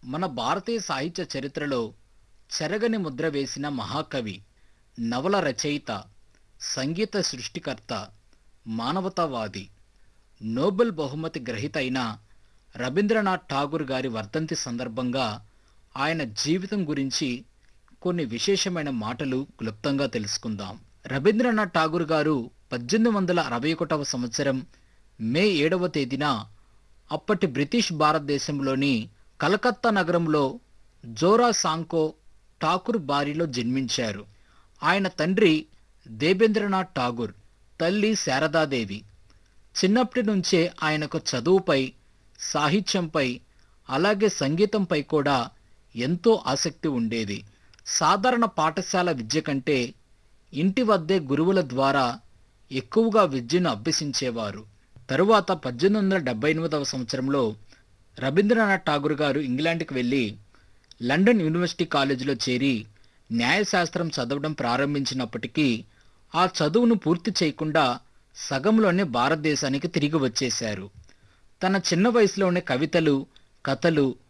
మన భారతీయ సాహిత్య చరిత్రలో చెరగని ముద్ర వేసిన మహాకవి నవల రచయిత సంగీత సృష్టికర్త మానవతావాది నోబెల్ బహుమతి గ్రహీత అయిన రవీంద్రనాథ్ ఠాగూర్ గారి వర్ధంతి సందర్భంగా ఆయన జీవితం గురించి కొన్ని విశేషమైన మాటలు క్లుప్తంగా తెలుసుకుందాం రవీంద్రనాథ్ ఠాగూర్ గారు పద్దెనిమిది వందల అరవై ఒకటవ సంవత్సరం మే ఏడవ తేదీన అప్పటి బ్రిటిష్ భారతదేశంలోని కలకత్తా నగరంలో జోరా సాంకో ఠాకూర్ బారిలో జన్మించారు ఆయన తండ్రి దేబేంద్రనాథ్ ఠాగూర్ తల్లి శారదాదేవి చిన్నప్పటి నుంచే ఆయనకు చదువుపై సాహిత్యంపై అలాగే సంగీతంపై కూడా ఎంతో ఆసక్తి ఉండేది సాధారణ పాఠశాల విద్య కంటే ఇంటి వద్దే గురువుల ద్వారా ఎక్కువగా విద్యను అభ్యసించేవారు తరువాత పద్దెనిమిది వందల డెబ్బై ఎనిమిదవ సంవత్సరంలో రవీంద్రనాథ్ ఠాగూర్ గారు ఇంగ్లాండ్కి వెళ్ళి లండన్ యూనివర్సిటీ కాలేజీలో చేరి న్యాయశాస్త్రం చదవడం ప్రారంభించినప్పటికీ ఆ చదువును పూర్తి చేయకుండా సగంలోనే భారతదేశానికి తిరిగి వచ్చేశారు తన చిన్న వయసులోనే కవితలు కథలు